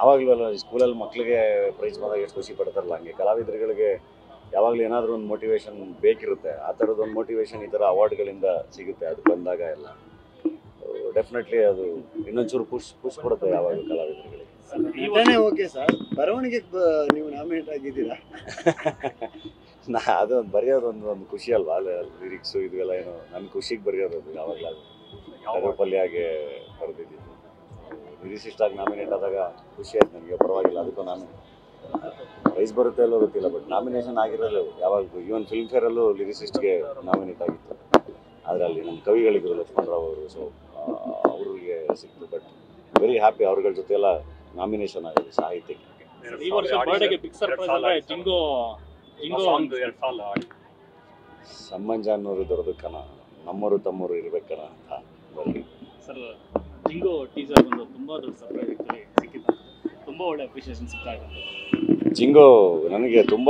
ಯಾವಾಗಲೂ ಅಲ್ಲ ಸ್ಕೂಲಲ್ಲಿ ಮಕ್ಕಳಿಗೆ ಪ್ರೈಸ್ ಬಂದಾಗ ಎಷ್ಟು ಖುಷಿ ಪಡ್ತಾರಲ್ಲ ಹಂಗೆ ಕಲಾವಿದರುಗಳಿಗೆ ಯಾವಾಗಲೂ ಏನಾದರೂ ಒಂದು ಮೋಟಿವೇಶನ್ ಬೇಕಿರುತ್ತೆ ಆ ಥರದ್ದು ಒಂದು ಮೋಟಿವೇಶನ್ ಈ ಥರ ಅವಾರ್ಡ್ಗಳಿಂದ ಸಿಗುತ್ತೆ ಅದು ಬಂದಾಗ ಎಲ್ಲ ಡೆಫಿನೆಟ್ಲಿ ಅದು ಇನ್ನೊಂಚೂರು ಖುಷ್ ಖುಷಿ ಕೊಡುತ್ತೆ ಯಾವಾಗಲೂ ಕಲಾವಿದರುಗಳಿಗೆ ನಟನೆ ಓಕೆ ಸರ್ ಬರವಣಿಗೆಗೆ ಬ- ನೀವು ನಾಮಿನೇಟ್ ಆಗಿದ್ದೀರಾ ನಾ ಅದು ಒಂದು ಬರೆಯೋದು ಒಂದು ಒಂದು ಖುಷಿ ಅಲ್ವಾ ಲಿರಿಕ್ಸು ಇದೆಲ್ಲ ಏನೋ ನನ್ನ ಖುಷಿಗೆ ಬರೆಯೋದು ಅದು ಯಾವಾಗಲೂ ಅದು ಕಗಪಲ್ಯಾಗೆ ಬರೆದಿದ್ದು ಲಿರಿಸಿಸ್ಟಾಗಿ ನಾಮಿನೇಟ್ ಆದಾಗ ಖುಷಿ ಆಯ್ತು ನನಗೆ ಪರವಾಗಿಲ್ಲ ಅದಕ್ಕೂ ನಾನು ಪ್ರೈಸ್ ಬರುತ್ತೆ ಅಲ್ಲೋ ಗೊತ್ತಿಲ್ಲ ಬಟ್ ನಾಮಿನೇಷನ್ ಆಗಿರೋದು ಯಾವಾಗ ಈವನ್ ಫಿಲ್ಮ್ ಫೇರಲ್ಲೂ ಲಿರಿಸಿಸ್ಟ್ಗೆ ನಾಮಿನೇಟ್ ಆಗಿತ್ತು ಆದರೆ ಅಲ್ಲಿ ನಮ್ಮ ಕವಿಗಳಿದ್ರು ಲಕ್ಷ್ಮಣ್ ರಾವ್ ಅವರು ಸೊ ಅವ್ರಿಗೆ ಸಿಕ್ತು ಬಟ್ ವೆರಿ ಹ್ಯಾಪಿ ಅವ್ರಗಳ ಜೊತೆ ಎಲ್ಲ ನಾಮಿನೇಷನ್ ಆಗಿದೆ ಸಾಹಿತ್ಯಕ್ಕೆ ಈ ವರ್ಷ ಬರ್ಡೇಗೆ ಬಿಗ್ ಸರ್ಪ್ರೈಸ್ ಅಂದ್ರೆ ಜಿಂಗೋ ಜಿಂಗೋ ಸಾಂಗ್ ಎರಡು ಸಾಲ ಆಡಿ ಸಂಬಂಧ ಅನ್ನೋರು ದೊಡ್ಡದಕ್ಕನ ನಮ್ಮವರು ತಮ್ಮವರು ಇರ್ಬೇಕನ ಅಂತ ಬರೀ ಸರ್ ಜಿಂಗೋ ಟೀಸರ್ ಒಂದು ತುಂಬಾ ದೊಡ್ಡ ಸರ್ಪ್ರೈಸ್ ಆಕ್ಚುಲಿ ಸಿಕ್ಕಿತ್ತು ತುಂಬಾ ಒಳ್ಳೆ ಅಪ್ರಿಷಿಯೇಷನ್ ಸಿಗ್ತಾ ಇದೆ ಜಿಂಗೋ ನನಗೆ ತುಂಬ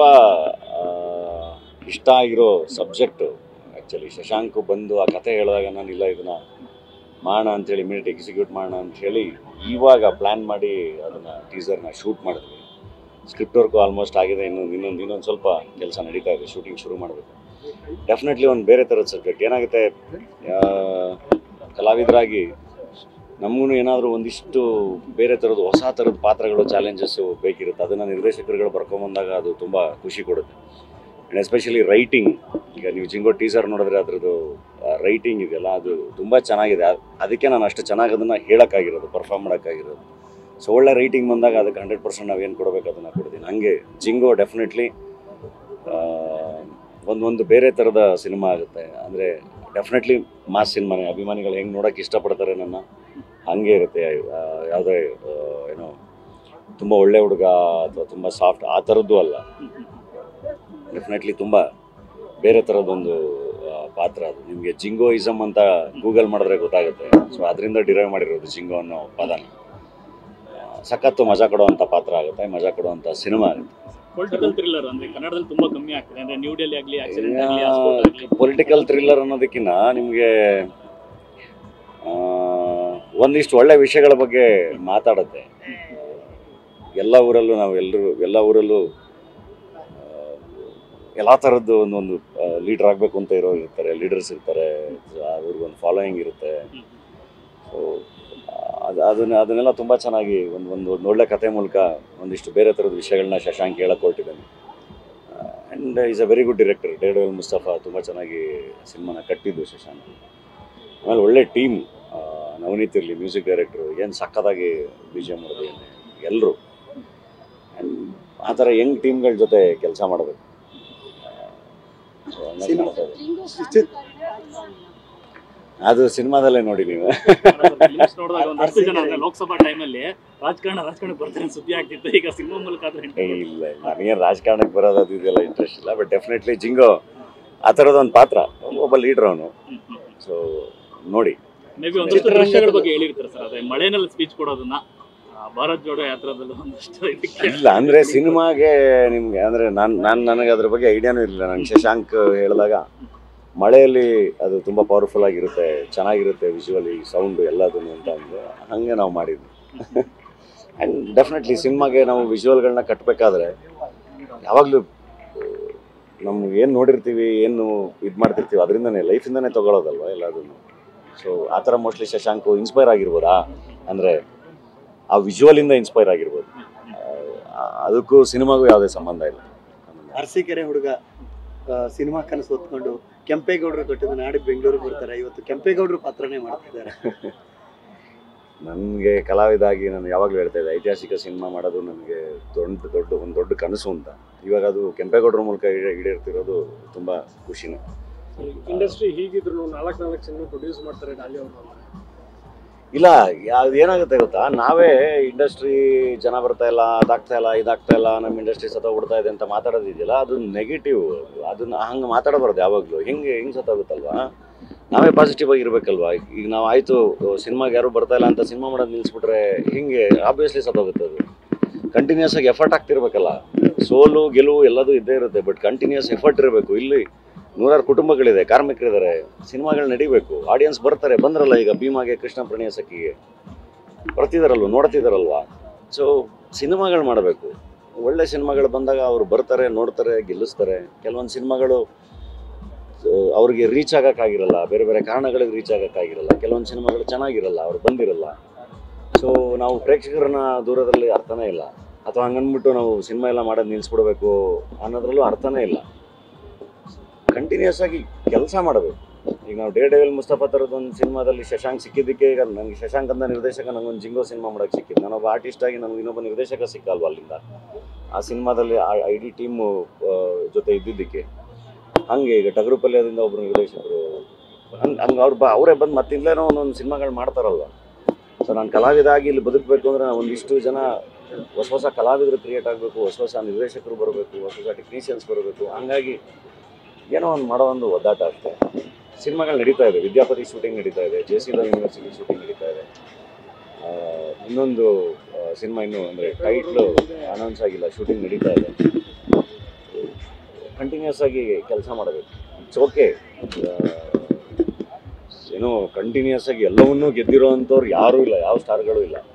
ಇಷ್ಟ ಆಗಿರೋ ಸಬ್ಜೆಕ್ಟು ಆ್ಯಕ್ಚುಲಿ ಶಶಾಂಕ್ ಬಂದು ಆ ಕತೆ ಹೇಳಿದಾಗ ನಾನು ಇಲ್ಲ ಇದನ್ನು ಮಾಡೋಣ ಅಂತೇಳಿ ಇಮಿಡಿಯೇಟ್ ಎಕ್ಸಿಕ್ಯೂಟ್ ಮಾಡೋಣ ಅಂತ ಹೇಳಿ ಇವಾಗ ಪ್ಲ್ಯಾನ್ ಮಾಡಿ ಅದನ್ನು ಟೀಸರ್ನ ಶೂಟ್ ಮಾಡಿದ್ವಿ ಸ್ಕ್ರಿಪ್ಟ್ ವರ್ಕು ಆಲ್ಮೋಸ್ಟ್ ಆಗಿದೆ ಇನ್ನು ಇನ್ನೊಂದು ಇನ್ನೊಂದು ಸ್ವಲ್ಪ ಕೆಲಸ ನಡೀತಾ ಇದೆ ಶೂಟಿಂಗ್ ಶುರು ಮಾಡಬೇಕು ಡೆಫಿನೆಟ್ಲಿ ಒಂದು ಬೇರೆ ಥರದ ಸಬ್ಜೆಕ್ಟ್ ಏನಾಗುತ್ತೆ ಆ, ಕಲಾವಿದರಾಗಿ ನಮಗೂ ಏನಾದರೂ ಒಂದಿಷ್ಟು ಬೇರೆ ಥರದ್ದು ಹೊಸ ಥರದ ಪಾತ್ರಗಳು ಚಾಲೆಂಜಸ್ಸು ಬೇಕಿರುತ್ತೆ ಅದನ್ನು ನಿರ್ದೇಶಕರುಗಳು ಬರ್ಕೊಂಬಂದಾಗ ಅದು ತುಂಬ ಖುಷಿ ಕೊಡುತ್ತೆ ಆ್ಯಂಡ್ ಎಸ್ಪೆಷಲಿ ರೈಟಿಂಗ್ ಈಗ ನೀವು ಜಿಂಗೋ ಟೀಸರ್ ನೋಡಿದ್ರೆ ಅದರದ್ದು ರೈಟಿಂಗ್ ಇದೆಯಲ್ಲ ಅದು ತುಂಬ ಚೆನ್ನಾಗಿದೆ ಅದ್- ಅದಕ್ಕೆ ನಾನು ಅಷ್ಟು ಚೆನ್ನಾಗಿ ಅದನ್ನು ಹೇಳೋಕ್ಕಾಗಿರೋದು ಪರ್ಫಾರ್ಮ್ ಮಾಡೋಕ್ಕಾಗಿರೋದು ಸೊ ಒಳ್ಳೆ ರೈಟಿಂಗ್ ಬಂದಾಗ ಅದಕ್ಕೆ ಹಂಡ್ರೆಡ್ ಪರ್ಸೆಂಟ್ ನಾವೇನು ಕೊಡಬೇಕು ಅದನ್ನು ಕೊಡ್ತೀನಿ ಹಂಗೆ ಜಿಂಗೋ ಡೆಫಿನೆಟ್ಲಿ ಒಂದು ಒಂದು ಬೇರೆ ಥರದ ಸಿನಿಮಾ ಆಗುತ್ತೆ ಅಂದರೆ ಡೆಫಿನೆಟ್ಲಿ ಮಾಸ್ ಸಿನಿಮಾನೇ ಅಭಿಮಾನಿಗಳು ಹೆಂಗೆ ನೋಡೋಕ್ಕೆ ಇಷ್ಟಪಡ್ತಾರೆ ನನ್ನ ಹಂಗೆ ಇರುತ್ತೆ ಆ, ಯಾವುದೇ ಆ, ಏನೋ ತುಂಬ ಒಳ್ಳೆ ಹುಡುಗ ಅಥವಾ ತುಂಬ ಸಾಫ್ಟ್ ಆ ಥರದ್ದು ಅಲ್ಲ ಡೆಫಿನೆಟ್ಲಿ ತುಂಬ ಬೇರೆ ಥರದೊಂದು ಆ, ಪಾತ್ರ ಅದು ನಿಮಗೆ ಜಿಂಗೋ ಇಸಮ್ ಅಂತ ಗೂಗಲ್ ಮಾಡಿದ್ರೆ ಗೊತ್ತಾಗುತ್ತೆ ಸೊ ಅದರಿಂದ ಡಿರೈವ್ ಮಾಡಿರೋದು ಜಿಂಗೋ ಅನ್ನೋ ಪದನ ಆ, ಸಖತ್ತು ಮಜಾ ಕೊಡುವಂಥ ಪಾತ್ರ ಆಗುತ್ತೆ ಮಜಾ ಕೊಡುವಂಥ ಸಿನಿಮಾ ಆಗುತ್ತೆ ಪೊಲಿಟಿಕಲ್ ಥ್ರಿಲ್ಲರ್ ಅಂದ್ರೆ ಕನ್ನಡದಲ್ಲಿ ತುಂಬಾ ಕಮ್ಮಿ ಆಗ್ತದೆ ಅಂದ್ರೆ ನ್ಯೂ ಡೆಲ್ಲಿ ಆಗ್ಲಿ ಆಕ್ಸಿಡೆಂಟ್ ಆಗ್ಲಿ ಆಸ್ಪೋರ್ಟ್ ಆಗ್ಲಿ ಪೊಲಿಟಿಕಲ್ ಥ್ರಿಲ್ಲರ್ ಅನ್ನೋದಕ್ಕಿಂತ ನಿಮಗೆ ಒಂದಿಷ್ಟು ಒಳ್ಳೆ ವಿಷಯಗಳ ಬಗ್ಗೆ ಮಾತಾಡುತ್ತೆ ಎಲ್ಲ ಊರಲ್ಲೂ ನಾವು ಎಲ್ಲರೂ ಎಲ್ಲ ಊರಲ್ಲೂ ಎಲ್ಲ ಥರದ್ದು ಒಂದೊಂದು ಲೀಡರ್ ಆಗಬೇಕು ಅಂತ ಇರೋ ಇರ್ತಾರೆ ಲೀಡರ್ಸ್ ಇರ್ತಾರೆ ಅವ್ರಿಗೊಂದು ಫಾಲೋಯಿಂಗ್ ಇರುತ್ತೆ ಸೊ ಅದು ಅದನ್ನ ಅದನ್ನೆಲ್ಲ ತುಂಬ ಚೆನ್ನಾಗಿ ಒಂದು ಒಂದು ಒಂದು ಒಳ್ಳೆ ಕತೆ ಮೂಲಕ ಒಂದಿಷ್ಟು ಬೇರೆ ಥರದ ವಿಷಯಗಳನ್ನ ಶಶಾಂಕ್ ಹೇಳಕ್ಕೆ ಹೊರಟಿದ್ದಾನೆ and is a very good director daredevil Mustafa ತುಂಬ ಚೆನ್ನಾಗಿ ಸಿನಿಮಾನ ಕಟ್ಟಿದ್ದು ಶಶಾಂಕ್ ಆಮೇಲೆ ಒಳ್ಳೆ ಟೀಮ್ ನವನೀತ್ ಇರಲಿ ಮ್ಯೂಸಿಕ್ ಡೈರೆಕ್ಟ್ರು ಏನು ಸಕ್ಕತ್ತಾಗಿ ಬಿ ಜಿ ಎಮ್ ಎಲ್ಲರೂ ಆ ಥರ ಯಂಗ್ ಟೀಮ್ಗಳ ಜೊತೆ ಕೆಲಸ ಮಾಡಬೇಕು ಸಿನಿಮಾ- ಅದು ಸಿನಿಮಾದಲ್ಲೇ ನೋಡಿ ನೀವು ಫಿಲ್ಮ್ಸ್ ನೋಡಿದಾಗ ಒಂದು ಹತ್ತು ಜನ ಅಂದ್ರೆ ಲೋಕಸಭಾ ಟೈಮಲ್ಲಿ ರಾಜಕಾರಣ ರಾಜಕಾರಣ ಬರ್ತಾರೆ ಅಂತ ಸುದ್ದಿ ಆಗ್ತಿತ್ತು ಈಗ ಸಿನಿಮಾ ಮೂಲಕ ಆದ್ರೆ ಏ, ಇಲ್ಲ ನನಗೇನು ರಾಜಕಾರಣಕ್ಕೆ ಬರೋದು ಅದು ಇದೆಲ್ಲ ಇಂಟ್ರೆಸ್ಟ್ ಇಲ್ಲ ಬಟ್ ಡೆಫಿನೆಟ್ಲಿ ಜಿಂಗೋ ಆ ಥರದೊಂದು ಪಾತ್ರ ಒಬ್ಬ ಲೀಡ್ರ್ ಅವನು ಸೊ ನೋಡಿ ಮೇ ಬಿ ಒಂದಷ್ಟು ದೃಶ್ಯಗಳ ಬಗ್ಗೆ ಹೇಳಿರ್ತಾರೆ ಸರ್ ಅದೇ ಮಳೆನಲ್ಲಿ ಸ್ಪೀಚ್ ಕೊಡೋದನ್ನ ಆ, ಭಾರತ್ ಜೋಡೋ ಯಾತ್ರದಲ್ಲೂ ಒಂದಷ್ಟು ಇದಕ್ಕೆ ಇಲ್ಲ ಅಂದರೆ ಸಿನಿಮಾಗೆ ನಿಮಗೆ ಅಂದರೆ ನಾನು ನಾನು ನನಗೆ ಅದ್ರ ಬಗ್ಗೆ ಐಡಿಯಾನೂ ಇರಲಿಲ್ಲ ನಂಗೆ ಶಶಾಂಕ್ ಹೇಳಿದಾಗ ಮಳೆಯಲ್ಲಿ ಅದು ತುಂಬ ಪವರ್ಫುಲ್ ಆಗಿರುತ್ತೆ ಚೆನ್ನಾಗಿರುತ್ತೆ ವಿಜುವಲಿ ಸೌಂಡು ಎಲ್ಲದನ್ನು ಅಂತ ಅಂದು ಹಾಗೆ ನಾವು ಮಾಡಿದ್ವಿ ಆ್ಯಂಡ್ ಡೆಫಿನೆಟ್ಲಿ ಸಿನಿಮಾಗೆ ನಾವು ವಿಜುವಲ್ಗಳನ್ನ ಕಟ್ಟಬೇಕಾದ್ರೆ ಯಾವಾಗಲೂ ನಮ್ಗೆ ಏನು ನೋಡಿರ್ತೀವಿ ಏನು ಇದು ಮಾಡ್ತಿರ್ತೀವಿ ಅದರಿಂದನೇ ಲೈಫಿಂದನೇ ತೊಗೊಳೋದಲ್ವ ಎಲ್ಲದನ್ನು ಸೊ ಆ ಥರ ಮೋಸ್ಟ್ಲಿ ಶಶಾಂಕು ಇನ್ಸ್ಪೈರ್ ಆಗಿರ್ಬೋದಾ ಅಂದರೆ ಆ ವಿಜುವಲಿಂದ ಇನ್ಸ್ಪೈರ್ ಆಗಿರ್ಬೋದು ಆ, ಅದಕ್ಕೂ ಸಿನಿಮಾಗೂ ಯಾವುದೇ ಸಂಬಂಧ ಇಲ್ಲ ಅರಸೀಕೆರೆ ಹುಡುಗ ಆ, ಸಿನಿಮಾ ಕನಸು ಹೊತ್ಕೊಂಡು ಕೆಂಪೇಗೌಡರು ತೊಟ್ಟಿದ ನಾಡಿ ಬೆಂಗಳೂರಿಗೆ ಬರ್ತಾರೆ ಇವತ್ತು ಕೆಂಪೇಗೌಡರು ಪಾತ್ರನೇ ಮಾಡ್ತಿದ್ದಾರೆ ನನಗೆ ಕಲಾವಿದಾಗಿ ನಾನು ಯಾವಾಗಲೂ ಹೇಳ್ತಾ ಇದ್ದೆ ಐತಿಹಾಸಿಕ ಸಿನಿಮಾ ಮಾಡೋದು ನನಗೆ ದೊಡ್ಡ ದೊಡ್ಡ ಒಂದು ದೊಡ್ಡ ಕನಸು ಅಂತ ಇವಾಗ ಅದು ಕೆಂಪೇಗೌಡರ ಮೂಲಕ ಈಡೇ- ಈಡೇರ್ತಿರೋದು ತುಂಬ ಖುಷಿನೇ ಇಂಡಸ್ಟ್ರಿ ಹೀಗಿದ್ರು ನಾಲ್ಕು ನಾಲ್ಕು ಸಿನಿಮಾ ಪ್ರೊಡ್ಯೂಸ್ ಮಾಡ್ತಾರೆ ಡಾಲಿ ಅವರು ಇಲ್ಲ ಅದು ಏನಾಗುತ್ತೆ ಗೊತ್ತಾ ನಾವೇ ಇಂಡಸ್ಟ್ರಿ ಜನ ಬರ್ತಾ ಇಲ್ಲ ಅದಾಗ್ತಾ ಇಲ್ಲ ಇದಾಗ್ತಾ ಇಲ್ಲ ನಮ್ಮ ಇಂಡಸ್ಟ್ರಿ ಸತ್ತೋಗ್ಬಿಡ್ತಾ ಇದೆ ಅಂತ ಮಾತಾಡೋದಿದೆಯಲ್ಲ ಅದು ನೆಗೆಟಿವ್ ಅದನ್ನ ಹಂಗೆ ಮಾತಾಡಬಾರ್ದು ಯಾವಾಗಲೂ ಹೆಂಗೆ ಹೆಂಗೆ ಸತ್ತೋಗುತ್ತಲ್ವಾ ನಾವೇ ಪಾಸಿಟಿವ್ ಆಗಿ ಇರಬೇಕಲ್ವಾ ಈಗ ನಾವು ಆಯಿತು ಸಿನಿಮಾಗೆ ಯಾರು ಬರ್ತಾ ಇಲ್ಲ ಅಂತ ಸಿನಿಮಾ ಮಾಡೋದು ನಿಲ್ಲಿಸ್ಬಿಟ್ರೆ ಹಿಂಗೆ ಆಬ್ವಿಯಸ್ಲಿ ಸತ್ತೋಗುತ್ತೆ ಅದು ಕಂಟಿನ್ಯೂಸ್ ಆಗಿ ಎಫರ್ಟ್ ಆಗ್ತಿರ್ಬೇಕಲ್ಲ ಸೋಲು ಗೆಲುವು ಎಲ್ಲದೂ ಇದ್ದೇ ಇರುತ್ತೆ ಬಟ್ ಕಂಟಿನ್ಯೂಸ್ ಎಫರ್ಟ್ ಇರಬೇಕು ಇಲ್ಲಿ ನೂರಾರು ಕುಟುಂಬಗಳಿದೆ ಕಾರ್ಮಿಕರಿದ್ದಾರೆ ಸಿನಿಮಾಗಳು ನಡಿಬೇಕು ಆಡಿಯನ್ಸ್ ಬರ್ತಾರೆ ಬಂದ್ರಲ್ಲ ಈಗ ಭೀಮಾಗೆ ಕೃಷ್ಣ ಪ್ರಣಯ ಸಖಿಗೆ ಬರ್ತಿದಾರಲ್ವ ನೋಡ್ತಿದಾರಲ್ವಾ ಸೊ ಸಿನಿಮಾಗಳು ಮಾಡಬೇಕು ಒಳ್ಳೆ ಸಿನಿಮಾಗಳು ಬಂದಾಗ ಅವರು ಬರ್ತಾರೆ ನೋಡ್ತಾರೆ ಗೆಲ್ಲಿಸ್ತಾರೆ ಕೆಲವೊಂದು ಸಿನಿಮಾಗಳು ಆ, ಅವ್ರಿಗೆ ರೀಚ್ ಆಗೋಕ್ಕಾಗಿರಲ್ಲ ಬೇರೆ ಬೇರೆ ಕಾರಣಗಳಿಗೆ ರೀಚ್ ಆಗೋಕ್ಕಾಗಿರಲ್ಲ ಕೆಲವೊಂದು ಸಿನಿಮಾಗಳು ಚೆನ್ನಾಗಿರಲ್ಲ ಅವ್ರು ಬಂದಿರಲ್ಲ ಸೊ ನಾವು ಪ್ರೇಕ್ಷಕರನ್ನ ದೂರದಲ್ಲಿ ಅರ್ಥನೇ ಇಲ್ಲ ಅಥವಾ ಹಂಗನ್ಬಿಟ್ಟು ನಾವು ಸಿನಿಮಾ ಎಲ್ಲ ಮಾಡೋದು ನಿಲ್ಲಿಸ್ಬಿಡ್ಬೇಕು ಅನ್ನೋದ್ರಲ್ಲೂ ಅರ್ಥನೇ ಇಲ್ಲ ಕಂಟಿನ್ಯೂಸ್ ಆಗಿ ಕೆಲಸ ಮಾಡಬೇಕು ಈಗ ನಾವು ಡೇ ಡೇವಲ್ ಮುಸ್ತಫಾ ಥರದ ಒಂದು ಸಿನಿಮಾದಲ್ಲಿ ಶಶಾಂಕ್ ಸಿಕ್ಕಿದ್ದಕ್ಕೆ ಈಗ ನನಗೆ ಶಶಾಂಕ್ ಅಂತ ನಿರ್ದೇಶಕ ನನಗೊಂದು ಜಿಂಗೋ ಸಿನಿಮಾ ಮಾಡೋಕ್ಕೆ ಸಿಕ್ಕಿದ್ದು ನಾನೊಬ್ಬ ಆರ್ಟಿಸ್ಟ್ ಆಗಿ ನನಗೆ ಇನ್ನೊಬ್ಬ ನಿರ್ದೇಶಕ ಸಿಕ್ಕಲ್ವ ಅಲ್ಲಿಂದ ಆ ಸಿನಿಮಾದಲ್ಲಿ ಆ ಇಡೀ ಟೀಮು ಜೊತೆ ಇದ್ದಿದ್ದಕ್ಕೆ ಹಂಗೆ ಈಗ ಟಗರು ಪಲ್ಯದಿಂದ ಒಬ್ಬರು ನಿರ್ದೇಶಕರು ಹಂಗೆ ಹಂಗೆ ಅವ್ರು ಬ ಅವರೇ ಬಂದು ಮತ್ತಿಲ್ಲೇನೋ ಒಂದೊಂದು ಸಿನಿಮಾಗಳು ಮಾಡ್ತಾರಲ್ವ ಸೊ ನಾನು ಕಲಾವಿದ ಆಗಿ ಇಲ್ಲಿ ಬದುಕಬೇಕು ಅಂದರೆ ಒಂದಿಷ್ಟು ಜನ ಹೊಸ ಹೊಸ ಕಲಾವಿದರು ಕ್ರಿಯೇಟ್ ಆಗಬೇಕು ಹೊಸ ಹೊಸ ನಿರ್ದೇಶಕರು ಬರಬೇಕು ಹೊಸ ಹೊಸ ಟೆಕ್ನಿಷಿಯನ್ಸ್ ಬರಬೇಕು ಹಂಗಾಗಿ ಏನೋ ಒಂದು ಮಾಡೋ ಒಂದು ಒದ್ದಾಟ ಅಷ್ಟೇ ಸಿನಿಮಾಗಳು ನಡೀತಾ ಇದೆ ವಿದ್ಯಾಪತಿ ಶೂಟಿಂಗ್ ನಡೀತಾ ಇದೆ ಜೆ ಸಿ ಯೂನಿವರ್ಸಿಟಿ ಶೂಟಿಂಗ್ ನಡೀತಾ ಇದೆ ಆ, ಇನ್ನೊಂದು ಸಿನಿಮಾ ಇನ್ನು ಅಂದರೆ ಟೈಟ್ಲು ಅನೌನ್ಸ್ ಆಗಿಲ್ಲ ಶೂಟಿಂಗ್ ನಡೀತಾ ಇದೆ ಕಂಟಿನ್ಯೂಸ್ ಆಗಿ ಕೆಲಸ ಮಾಡಬೇಕು ಇಟ್ಸ್ ಓಕೆ ಏನೋ ಕಂಟಿನ್ಯೂಸ್ ಆಗಿ ಎಲ್ಲವನ್ನೂ ಗೆದ್ದಿರೋ ಅಂಥವ್ರು ಯಾರೂ ಇಲ್ಲ ಯಾವ ಸ್ಟಾರ್ಗಳು ಇಲ್ಲ